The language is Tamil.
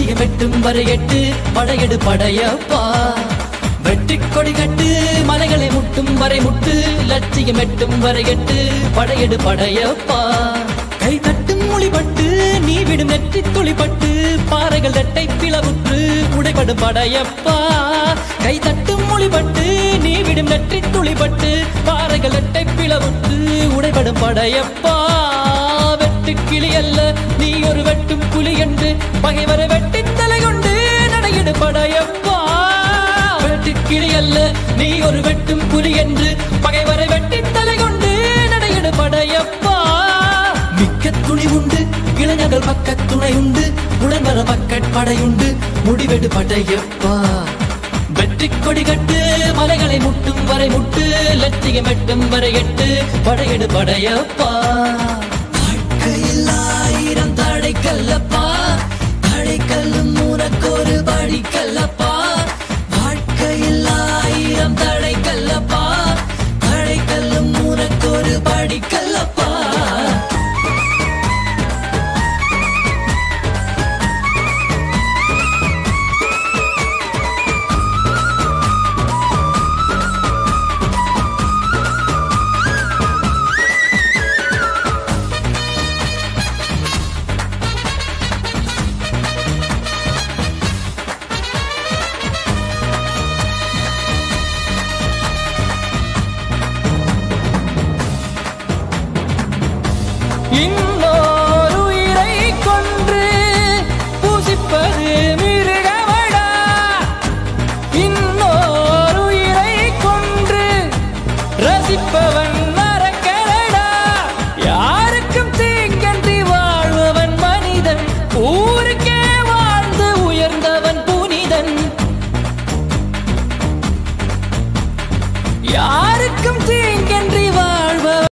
லட்சியம் எட்டும் வரை எட்டு படையெடு படையப்பா வெற்றி கொடி கட்டு மலைகளை முட்டும் வரை முட்டு லட்சியம் எட்டும் வரை எட்டு படையெடு படையப்பா கை தட்டும் மொழிபட்டு நீ விடும் நெற்றி துளிப்பட்டு பாறைகள் ரெட்டை பிளவுற்று உடைபடும் படையப்பா கை தட்டும் மொழிபட்டு நீ விடும் நெற்றி துளிப்பட்டு பாறைகள் ரெட்டை பிளவுற்று உடைபடும் படையப்பா வெட்டு கிளி அல்ல நீ ஒரு வெட்டும் புலி என்று பகைவரை வெட்டி தலை கொண்டு நடையிடு படையப்பா வெட்டு கிளி அல்ல நீ ஒரு வெட்டும் புலி என்று பகைவரை வெட்டி தலை கொண்டு நடையிடு படையப்பா மிக்க துணி உண்டு இளைஞர்கள் பக்க துணை உண்டு உடன்வர பக்கட் படையுண்டு முடிவெடு படையப்பா வெற்றி கொடி கட்டு மலைகளை முட்டும் வரை முட்டு லட்சியம் எட்டும் வரை எட்டு படையெடு படையப்பா வாழ்க்கையில் ஆயிரம் தடை கல்லப்பா தடை கல்லும் உனக்கொரு படி கல்லப்பா வாழ்க்கையில் ஆயிரம் தடை கல்லப்பா தடை கல்லும் உனக்கொரு படி கல்லப்பா இங்கு